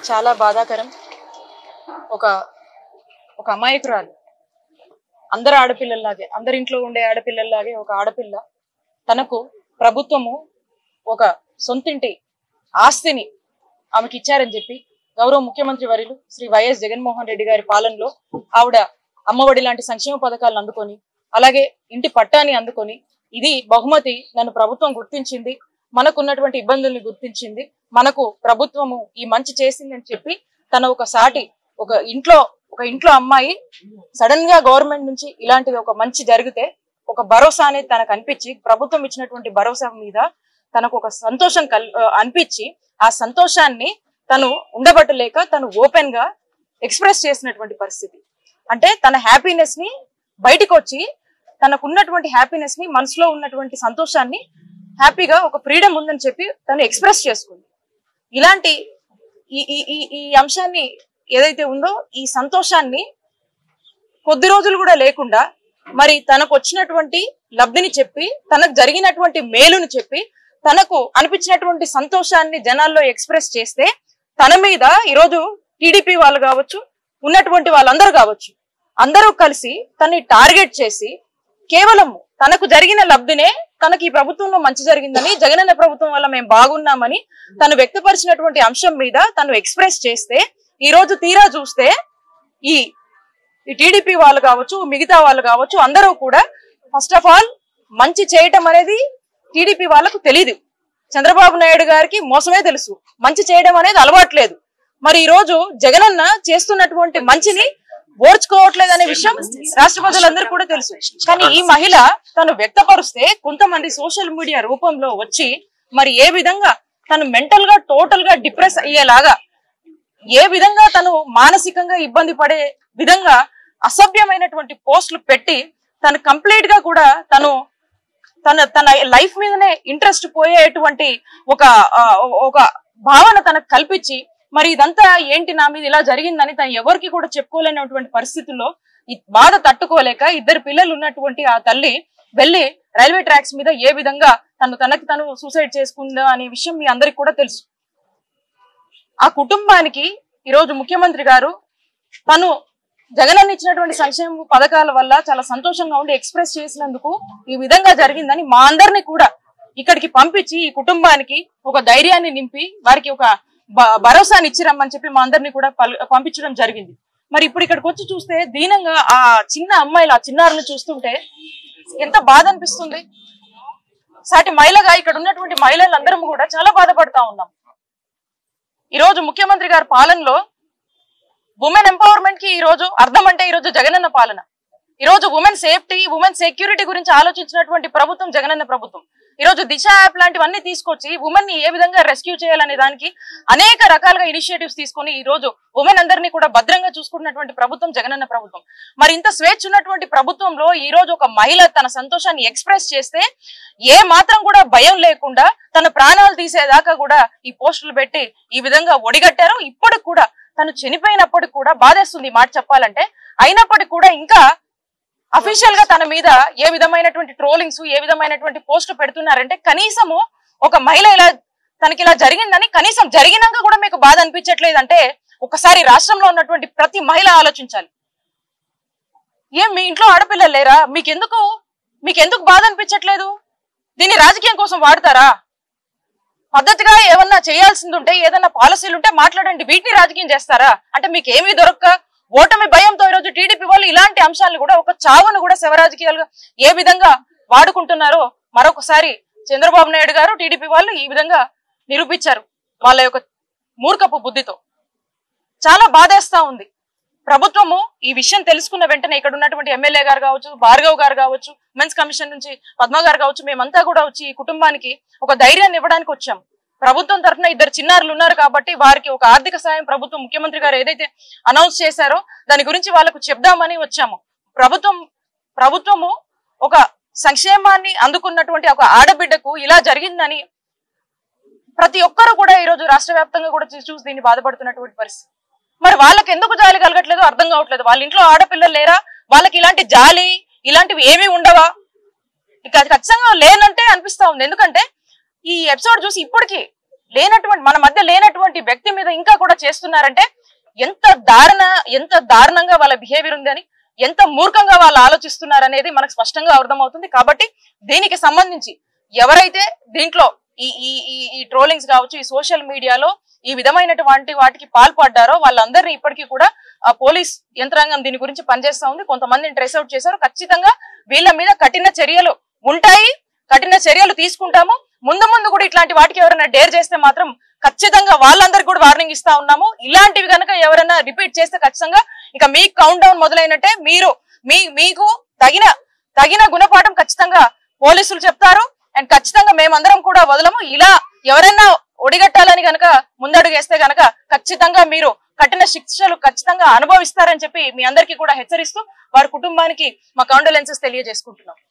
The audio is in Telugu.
చాలా బాధాకరం ఒక ఒక అమాయకురాలు అందరు ఆడపిల్లల్లాగే అందరి ఇంట్లో ఉండే ఆడపిల్లల్లాగే ఒక ఆడపిల్ల తనకు ప్రభుత్వము ఒక సొంతింటి ఆస్తిని ఆమెకి ఇచ్చారని చెప్పి గౌరవ ముఖ్యమంత్రి వర్యులు శ్రీ వైఎస్ జగన్మోహన్ రెడ్డి గారి పాలనలో ఆవిడ అమ్మఒడి లాంటి సంక్షేమ పథకాలను అందుకొని అలాగే ఇంటి పట్టాని అందుకొని ఇది బహుమతి నన్ను ప్రభుత్వం గుర్తించింది మనకున్నటువంటి ఇబ్బందుల్ని గుర్తించింది మనకు ప్రభుత్వము ఈ మంచి చేసిందని చెప్పి తన ఒక సాటి ఒక ఇంట్లో ఒక ఇంట్లో అమ్మాయి సడన్ గా గవర్నమెంట్ నుంచి ఇలాంటిది ఒక మంచి జరిగితే ఒక భరోసా అనేది తనకు అనిపించి ప్రభుత్వం ఇచ్చినటువంటి భరోసా మీద తనకు ఒక సంతోషం కల్ ఆ, అనిపించి ఆ సంతోషాన్ని తను ఉండబట్టలేక తను ఓపెన్ గా ఎక్స్ప్రెస్ చేసినటువంటి పరిస్థితి అంటే తన హ్యాపీనెస్ ని బయటికి వచ్చి తనకున్నటువంటి హ్యాపీనెస్ ని మనసులో ఉన్నటువంటి సంతోషాన్ని హ్యాపీగా ఒక ఫ్రీడమ్ ఉందని చెప్పి తను ఎక్స్ప్రెస్ చేసుకుంది ఇలాంటి ఈ ఈ ఈ ఈ అంశాన్ని ఏదైతే ఉందో ఈ సంతోషాన్ని కొద్ది రోజులు కూడా లేకుండా మరి తనకు వచ్చినటువంటి లబ్ధిని చెప్పి తనకు జరిగినటువంటి మేలుని చెప్పి తనకు అనిపించినటువంటి సంతోషాన్ని జనాల్లో ఎక్స్ప్రెస్ చేస్తే తన మీద ఈరోజు టీడీపీ వాళ్ళు కావచ్చు ఉన్నటువంటి వాళ్ళందరూ కావచ్చు అందరూ కలిసి తనని టార్గెట్ చేసి కేవలం తనకు జరిగిన లబ్ధినే తనకి ఈ ప్రభుత్వంలో మంచి జరిగిందని జగనన్న ప్రభుత్వం వల్ల మేము బాగున్నామని తను వ్యక్తపరిచినటువంటి అంశం మీద తను ఎక్స్ప్రెస్ చేస్తే ఈ రోజు తీరా చూస్తే ఈ ఈ టీడీపీ వాళ్ళు కావచ్చు మిగతా వాళ్ళు కావచ్చు అందరూ కూడా ఫస్ట్ ఆఫ్ ఆల్ మంచి చేయటం అనేది టీడీపీ వాళ్ళకు తెలియదు చంద్రబాబు నాయుడు గారికి మోసమే తెలుసు మంచి చేయడం అనేది అలవాట్లేదు మరి ఈ రోజు జగనన్న చేస్తున్నటువంటి మంచిని ఓర్చుకోవట్లేదు అనే విషయం రాష్ట్ర ప్రజలందరూ కూడా తెలుసు కానీ ఈ మహిళ తను వ్యక్తపరుస్తే కొంతమంది సోషల్ మీడియా రూపంలో వచ్చి మరి ఏ విధంగా తను మెంటల్ గా టోటల్ గా డిప్రెస్ అయ్యేలాగా ఏ విధంగా తను మానసికంగా ఇబ్బంది పడే విధంగా అసభ్యమైనటువంటి పోస్టులు పెట్టి తను కంప్లీట్ గా కూడా తను తన తన లైఫ్ మీదనే ఇంట్రెస్ట్ పోయేటువంటి ఒక ఆ, ఒక భావన తనకు కల్పించి మరి ఇదంతా ఏంటి నా మీద ఇలా జరిగిందని తను ఎవరికి కూడా చెప్పుకోలేనటువంటి పరిస్థితుల్లో ఈ బాధ తట్టుకోలేక ఇద్దరు పిల్లలు ఉన్నటువంటి ఆ తల్లి వెళ్ళి రైల్వే ట్రాక్స్ మీద ఏ విధంగా తను తనకి తను సూసైడ్ చేసుకుందా అనే విషయం మీ అందరికి కూడా తెలుసు ఆ కుటుంబానికి ఈరోజు ముఖ్యమంత్రి గారు తను జగనన్న ఇచ్చినటువంటి సంక్షేమ పథకాల వల్ల చాలా సంతోషంగా ఉండి ఎక్స్ప్రెస్ చేసినందుకు ఈ విధంగా జరిగిందని మా అందరినీ కూడా ఇక్కడికి పంపించి ఈ కుటుంబానికి ఒక ధైర్యాన్ని నింపి వారికి ఒక భ- భరోసాని ఇచ్చిరమ్మని చెప్పి మా అందరినీ కూడా పల్- పంపించడం జరిగింది మరి ఇప్పుడు ఇక్కడికి వచ్చి చూస్తే దీనంగా ఆ చిన్న అమ్మాయిలు ఆ చిన్నారుని చూస్తుంటే ఎంత బాధ అనిపిస్తుంది సాటి మహిళగా ఇక్కడ ఉన్నటువంటి మహిళలందరం కూడా చాలా బాధపడతా ఉన్నాం ఈ రోజు ముఖ్యమంత్రి గారి పాలనలో ఉమెన్ ఎంపవర్మెంట్ కి ఈ రోజు అర్థం అంటే ఈ రోజు జగనన్న పాలన ఈ రోజు ఉమెన్ సేఫ్టీ ఉమెన్ సెక్యూరిటీ గురించి ఆలోచించినటువంటి ప్రభుత్వం జగనన్న ప్రభుత్వం ఈ రోజు దిశ యాప్ లాంటివన్నీ తీసుకొచ్చి ఉమెన్ ని ఏ విధంగా రెస్క్యూ చేయాలనే దానికి అనేక రకాలుగా ఇనిషియేటివ్స్ తీసుకొని ఈ రోజు ఉమెన్ అందరినీ కూడా భద్రంగా చూసుకుంటున్నటువంటి ప్రభుత్వం జగనన్న ప్రభుత్వం మరి ఇంత స్వేచ్ఛ ఉన్నటువంటి ప్రభుత్వంలో ఈ రోజు ఒక మహిళ తన సంతోషాన్ని ఎక్స్ప్రెస్ చేస్తే ఏ మాత్రం కూడా భయం లేకుండా తన ప్రాణాలు తీసేదాకా కూడా ఈ పోస్టులు పెట్టి ఈ విధంగా ఒడిగట్టారు ఇప్పటికి కూడా తను చనిపోయినప్పటికి కూడా బాధేస్తుంది ఈ మాట చెప్పాలంటే అయినప్పటికీ కూడా ఇంకా అఫీషియల్ గా తన మీద ఏ విధమైనటువంటి ట్రోలింగ్స్ ఏ విధమైనటువంటి పోస్ట్ పెడుతున్నారంటే కనీసము ఒక మహిళ ఇలా తనకి ఇలా జరిగిందని కనీసం జరిగినాక కూడా మీకు బాధ అనిపించట్లేదంటే ఒకసారి రాష్ట్రంలో ఉన్నటువంటి ప్రతి మహిళ ఆలోచించాలి ఏం మీ ఇంట్లో ఆడపిల్లలు లేరా మీకెందుకు మీకెందుకు బాధ అనిపించట్లేదు దీన్ని రాజకీయం కోసం వాడతారా పద్ధతిగా ఏమన్నా చేయాల్సింది ఉంటే ఏదన్నా పాలసీలు ఉంటే మాట్లాడండి వీటిని రాజకీయం చేస్తారా అంటే మీకు ఏమీ దొరక్క ఓటమి భయంతో ఈరోజు టీడీపీ వాళ్ళు ఇలాంటి అంశాలను కూడా ఒక చావును కూడా శవరాజకీయాలుగా ఏ విధంగా వాడుకుంటున్నారో మరొకసారి చంద్రబాబు నాయుడు గారు టీడీపీ వాళ్ళు ఈ విధంగా నిరూపించారు వాళ్ళ యొక్క మూర్ఖపు బుద్ధితో చాలా బాధేస్తా ఉంది ప్రభుత్వము ఈ విషయం తెలుసుకున్న వెంటనే ఇక్కడ ఉన్నటువంటి ఎమ్మెల్యే గారు కావచ్చు భార్గవ్ గారు కావచ్చు మెన్స్ కమిషన్ నుంచి పద్మ గారు కావచ్చు మేమంతా కూడా వచ్చి ఈ కుటుంబానికి ఒక ధైర్యాన్ని ఇవ్వడానికి వచ్చాం ప్రభుత్వం తరఫున ఇద్దరు చిన్నారులు ఉన్నారు కాబట్టి వారికి ఒక ఆర్థిక సాయం ప్రభుత్వం ముఖ్యమంత్రి గారు ఏదైతే అనౌన్స్ చేశారో దాని గురించి వాళ్ళకు చెప్దామని వచ్చాము ప్రభుత్వం ప్రభుత్వము ఒక సంక్షేమాన్ని అందుకున్నటువంటి ఒక ఆడబిడ్డకు ఇలా జరిగిందని ప్రతి ఒక్కరు కూడా ఈ రోజు రాష్ట్ర వ్యాప్తంగా కూడా చూ- చూసి దీన్ని బాధపడుతున్నటువంటి పరిస్థితి మరి వాళ్ళకి ఎందుకు జాలి కలగట్లేదు అర్థం కావట్లేదు వాళ్ళ ఇంట్లో ఆడపిల్లలు లేరా వాళ్ళకి ఇలాంటి జాలి ఇలాంటివి ఏమీ ఉండవా ఇక అది ఖచ్చితంగా లేనంటే అనిపిస్తా ఉంది ఎందుకంటే ఈ ఎపిసోడ్ చూసి ఇప్పటికి లేనటువంటి మన మధ్య లేనటువంటి వ్యక్తి మీద ఇంకా కూడా చేస్తున్నారంటే ఎంత దారుణ ఎంత దారుణంగా వాళ్ళ బిహేవియర్ ఉందని ఎంత మూర్ఖంగా వాళ్ళు ఆలోచిస్తున్నారు అనేది మనకు స్పష్టంగా అర్థమవుతుంది కాబట్టి దీనికి సంబంధించి ఎవరైతే దీంట్లో ఈ ఈ ఈ- ఈ ట్రోలింగ్స్ కావచ్చు ఈ సోషల్ మీడియాలో ఈ విధమైనటువంటి వాటికి పాల్పడ్డారో వాళ్ళందరినీ ఇప్పటికీ కూడా ఆ పోలీస్ యంత్రాంగం దీని గురించి పనిచేస్తా ఉంది కొంతమందిని ట్రేస్ అవుట్ చేశారు ఖచ్చితంగా వీళ్ళ మీద కఠిన చర్యలు ఉంటాయి కఠిన చర్యలు తీసుకుంటాము ముందు ముందు కూడా ఇట్లాంటి వాటికి ఎవరైనా డేర్ చేస్తే మాత్రం ఖచ్చితంగా వాళ్ళందరికీ కూడా వార్నింగ్ ఇస్తా ఉన్నాము ఇలాంటివి కనుక ఎవరైనా రిపీట్ చేస్తే ఖచ్చితంగా ఇక మీ కౌంట్ డౌన్ మొదలైనట్టే మీరు మీ మీకు తగిన తగిన గుణపాఠం ఖచ్చితంగా పోలీసులు చెప్తారు అండ్ ఖచ్చితంగా మేమందరం కూడా వదలము ఇలా ఎవరైనా ఒడిగట్టాలని గనక ముందడుగు వేస్తే గనక ఖచ్చితంగా మీరు కఠిన శిక్షలు ఖచ్చితంగా అనుభవిస్తారని చెప్పి మీ అందరికీ కూడా హెచ్చరిస్తూ వారి కుటుంబానికి మా కాండోలెన్సెస్ తెలియజేసుకుంటున్నాం